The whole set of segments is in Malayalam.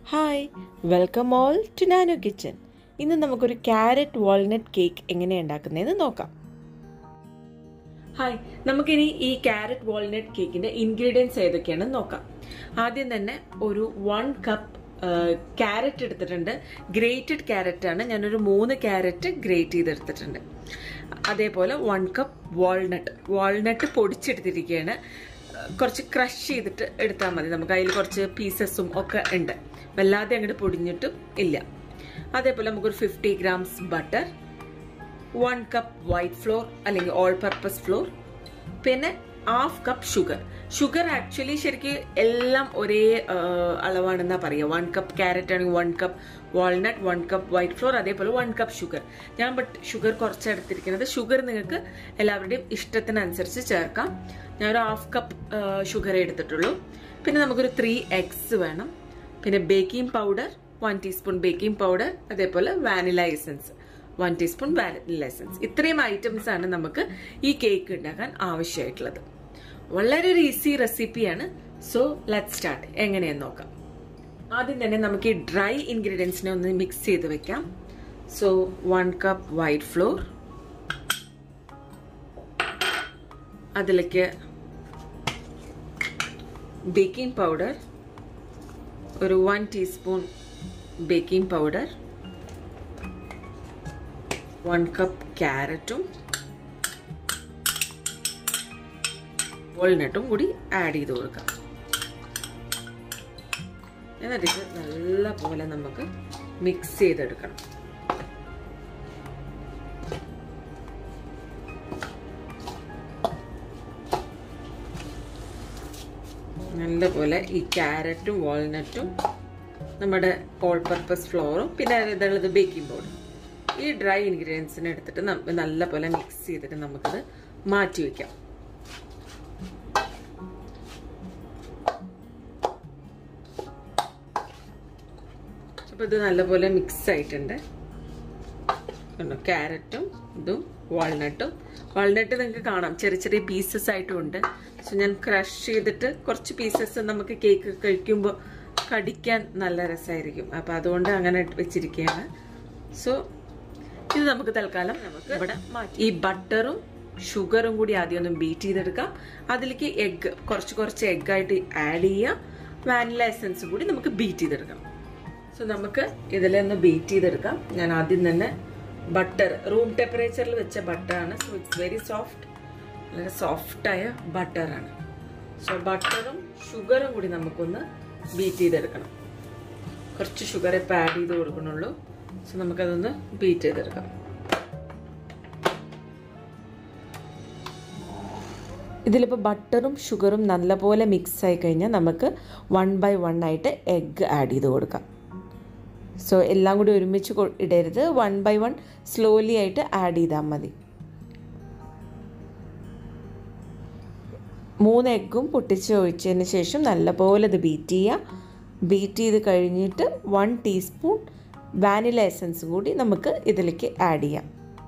hi welcome all to nano kitchen ഇന്ന് നമുക്കൊരു ക്യാരറ്റ് വാൾനട്ട് കേക്ക് എങ്ങനെ ഉണ്ടാക്കുന്നതെന്ന് നോക്കാം ഹായ് നമുക്കിനി ഈ ക്യാരറ്റ് വാൾനട്ട് കേക്കിന്റെ ഇൻഗ്രീഡിയൻസ് ഏതൊക്കെയാണെന്ന് നോക്കാം ആദ്യം തന്നെ ഒരു വൺ കപ്പ് ക്യാരറ്റ് എടുത്തിട്ടുണ്ട് ഗ്രേറ്റഡ് ക്യാരറ്റ് ആണ് ഞാനൊരു മൂന്ന് ക്യാരറ്റ് ഗ്രേറ്റ് ചെയ്തെടുത്തിട്ടുണ്ട് അതേപോലെ വൺ കപ്പ് വാൾനട്ട് വാൾനട്ട് പൊടിച്ചെടുത്തിരിക്കുകയാണ് കുറച്ച് ക്രഷ് ചെയ്തിട്ട് എടുത്താൽ മതി നമുക്ക് അതിൽ കുറച്ച് പീസസും ഒക്കെ ഉണ്ട് വല്ലാതെ അങ്ങോട്ട് പൊടിഞ്ഞിട്ടും ഇല്ല അതേപോലെ നമുക്കൊരു fifty grams butter one cup white flour അല്ലെങ്കിൽ ഓൾ പർപ്പസ് ഫ്ലോർ പിന്നെ half cup sugar sugar actually ശരിക്കും എല്ലാം ഒരേ അളവാണെന്നാ പറയുക വൺ കപ്പ് ക്യാരറ്റ് ആണെങ്കിൽ one cup walnut one cup white flour അതേപോലെ വൺ കപ്പ് ഷുഗർ ഞാൻ ബട്ട് ഷുഗർ കുറച്ച് എടുത്തിരിക്കുന്നത് ഷുഗർ നിങ്ങൾക്ക് എല്ലാവരുടെയും ഇഷ്ടത്തിനനുസരിച്ച് ചേർക്കാം ഞാൻ ഒരു ഹാഫ് കപ്പ് ഷുഗർ എടുത്തിട്ടുള്ളൂ പിന്നെ നമുക്കൊരു ത്രീ എഗ്സ് വേണം പിന്നെ baking powder one teaspoon baking powder അതേപോലെ vanilla essence one teaspoon vanilla essence ഇത്രയും ഐറ്റംസ് ആണ് നമുക്ക് ഈ കേക്ക് ഉണ്ടാക്കാൻ ആവശ്യമായിട്ടുള്ളത് വളരെ ഒരു ഈസി റെസിപ്പിയാണ് സോ ലെറ്റ് സ്റ്റാർട്ട് എങ്ങനെയെന്ന് നോക്കാം ആദ്യം തന്നെ നമുക്ക് ഈ ഡ്രൈ ഇൻഗ്രീഡിയൻസിനെ ഒന്ന് മിക്സ് ചെയ്ത് വെക്കാം so one cup white flour അതിലേക്ക് ബേക്കിംഗ് പൗഡർ ഒരു one teaspoon baking powder one cup ക്യാരറ്റും വാൾനട്ടും കൂടി ആഡ് ചെയ്ത് കൊടുക്കാം എന്നിട്ട് ഇത് നല്ല പോലെ നമുക്ക് മിക്സ് ചെയ്തെടുക്കണം നല്ലപോലെ ഈ ക്യാരറ്റും വാൾനട്ടും നമ്മുടെ ഓൾ പർപ്പസ് ഫ്ലോറും പിന്നെ ഇതുള്ളത് ബേക്കിംഗ് പൗഡർ ഈ ഡ്രൈ ഇൻഗ്രീഡിയൻസിനെ എടുത്തിട്ട് നല്ലപോലെ മിക്സ് ചെയ്തിട്ട് നമുക്കത് മാറ്റി വയ്ക്കാം അപ്പോൾ ഇത് നല്ലപോലെ മിക്സ് ആയിട്ടുണ്ട് കണ്ടോ ക്യാരറ്റും ഇതും വാൾനട്ടും വാൾനട്ട് നിങ്ങൾക്ക് കാണാം ചെറിയ ചെറിയ പീസസ് ആയിട്ടും ഉണ്ട് സോ ഞാൻ ക്രഷ് ചെയ്തിട്ട് കുറച്ച് പീസസ് നമുക്ക് കേക്ക് കഴിക്കുമ്പോൾ കടിക്കാൻ നല്ല രസമായിരിക്കും അപ്പോൾ അതുകൊണ്ട് അങ്ങനെ വെച്ചിരിക്കുകയാണ് സോ ഇത് നമുക്ക് തൽക്കാലം നമുക്ക് ഇവിടെ മാറ്റി ഈ ബട്ടറും ഷുഗറും കൂടി ആദ്യം ഒന്ന് ബീറ്റ് ചെയ്തെടുക്കാം അതിലേക്ക് എഗ്ഗ് കുറച്ച് കുറച്ച് എഗ്ഗായിട്ട് ആഡ് ചെയ്യാം വാനില എസൻസ് കൂടി നമുക്ക് ബീറ്റ് ചെയ്തെടുക്കാം സോ നമുക്ക് ഇതിലൊന്ന് ബീറ്റ് ചെയ്തെടുക്കാം ഞാൻ ആദ്യം തന്നെ ബട്ടർ റൂം ടെമ്പറേച്ചറിൽ വെച്ച ബട്ടറാണ് സോ ഇറ്റ്സ് വെരി സോഫ്റ്റ് വളരെ സോഫ്റ്റായ ബട്ടറാണ് സോ ബട്ടറും ഷുഗറും കൂടി നമുക്കൊന്ന് ബീറ്റ് ചെയ്തെടുക്കണം കുറച്ച് ഷുഗർ ഇപ്പം ആഡ് ചെയ്ത് കൊടുക്കണുള്ളൂ സോ നമുക്കതൊന്ന് ബീറ്റ് ചെയ്തെടുക്കാം ഇതിലിപ്പോൾ ബട്ടറും ഷുഗറും നല്ലപോലെ മിക്സ് ആയി കഴിഞ്ഞാൽ നമുക്ക് വൺ ബൈ വൺ ആയിട്ട് എഗ്ഗ് ആഡ് ചെയ്ത് കൊടുക്കാം സോ എല്ലാം കൂടി ഒരുമിച്ച് ഇടരുത് വൺ ബൈ വൺ സ്ലോലി ആയിട്ട് ആഡ് ചെയ്താൽ മതി മൂന്ന് എഗ്ഗും പൊട്ടിച്ച് ഒഴിച്ചതിന് ശേഷം നല്ലപോലെ ഇത് ബീറ്റ് ചെയ്യുക ബീറ്റ് ചെയ്ത് കഴിഞ്ഞിട്ട് വൺ ടീസ്പൂൺ വാനില എസൻസ് കൂടി നമുക്ക് ഇതിലേക്ക് ആഡ് ചെയ്യാം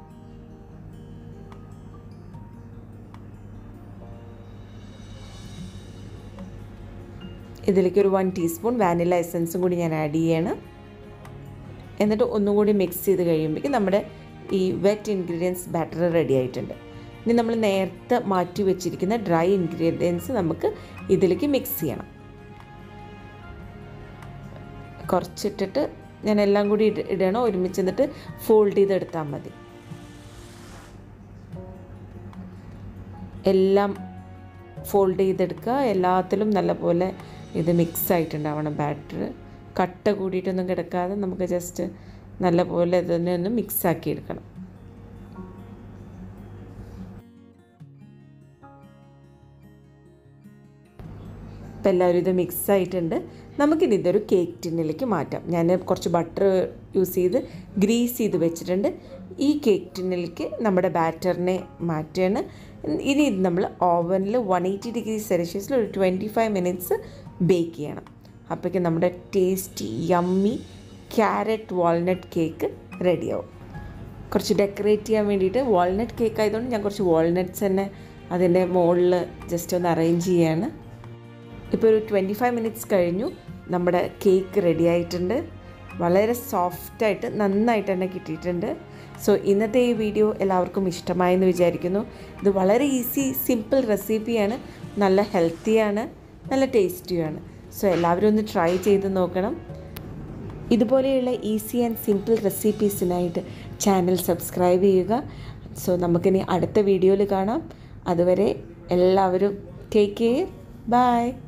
ഇതിലേക്ക് ഒരു വൺ ടീസ്പൂൺ വാനില എസൻസും കൂടി ഞാൻ ആഡ് ചെയ്യണം എന്നിട്ട് ഒന്നും കൂടി മിക്സ് ചെയ്ത് കഴിയുമ്പോഴേക്കും നമ്മുടെ ഈ വെറ്റ് ഇൻഗ്രീഡിയൻസ് ബാറ്റർ റെഡി ആയിട്ടുണ്ട് ഇനി നമ്മൾ നേരത്തെ മാറ്റി വെച്ചിരിക്കുന്ന ഡ്രൈ ഇൻഗ്രീഡിയൻസ് നമുക്ക് ഇതിലേക്ക് മിക്സ് ചെയ്യണം കുറച്ചിട്ടിട്ട് ഞാൻ എല്ലാം കൂടി ഇടണം ഒരുമിച്ച് എന്നിട്ട് ഫോൾഡ് ചെയ്തെടുത്താൽ മതി എല്ലാം ഫോൾഡ് ചെയ്തെടുക്കുക എല്ലാത്തിലും നല്ലപോലെ ഇത് മിക്സ് ആയിട്ടുണ്ടാവണം ബാറ്റർ കട്ട കൂടിയിട്ടൊന്നും കിടക്കാതെ നമുക്ക് ജസ്റ്റ് നല്ലപോലെ ഇതിനെ ഒന്ന് മിക്സ് ആക്കി എടുക്കണം ഇപ്പം എല്ലാവരും ഇത് മിക്സ് ആയിട്ടുണ്ട് നമുക്കിനി ഇതൊരു കേക്ക് ടിന്നിലേക്ക് മാറ്റാം ഞാൻ കുറച്ച് ബട്ടർ യൂസ് ചെയ്ത് ഗ്രീസ് ചെയ്ത് വെച്ചിട്ടുണ്ട് ഈ കേക്ക് ടിന്നിലേക്ക് നമ്മുടെ ബാറ്ററിനെ മാറ്റുകയാണ് ഇനി ഇത് നമ്മൾ ഓവനിൽ വൺ എയ്റ്റി ഡിഗ്രി സെൽഷ്യസിൽ ഒരു ട്വൻറ്റി ഫൈവ് മിനിറ്റ്സ് ബേക്ക് ചെയ്യണം അപ്പോഴേക്കും നമ്മുടെ tasty yummy carrot walnut cake റെഡിയാവും കുറച്ച് ഡെക്കറേറ്റ് ചെയ്യാൻ വേണ്ടിയിട്ട് വാൾനട്ട് കേക്ക് ആയതുകൊണ്ട് ഞാൻ കുറച്ച് വാൾനട്ട്സ് തന്നെ അതിൻ്റെ മുകളിൽ ജസ്റ്റ് ഒന്ന് അറേഞ്ച് ചെയ്യാണ് ഇപ്പോൾ ഒരു ട്വൻറ്റി ഫൈവ് മിനിറ്റ്സ് കഴിഞ്ഞു നമ്മുടെ കേക്ക് റെഡി ആയിട്ടുണ്ട് വളരെ സോഫ്റ്റായിട്ട് നന്നായിട്ട് തന്നെ കിട്ടിയിട്ടുണ്ട് സോ ഇന്നത്തെ ഈ വീഡിയോ എല്ലാവർക്കും ഇഷ്ടമായെന്ന് വിചാരിക്കുന്നു ഇത് വളരെ ഈസി സിമ്പിൾ റെസിപ്പിയാണ് നല്ല ഹെൽത്തിയാണ് നല്ല ടേസ്റ്റിയാണ് സോ എല്ലാവരും ഒന്ന് ട്രൈ ചെയ്ത് നോക്കണം ഇതുപോലെയുള്ള ഈസി ആൻഡ് സിമ്പിൾ റെസിപ്പീസിനായിട്ട് ചാനൽ സബ്സ്ക്രൈബ് ചെയ്യുക സോ നമുക്കിനി അടുത്ത വീഡിയോയിൽ കാണാം അതുവരെ എല്ലാവരും ടേക്ക് കെയർ ബൈ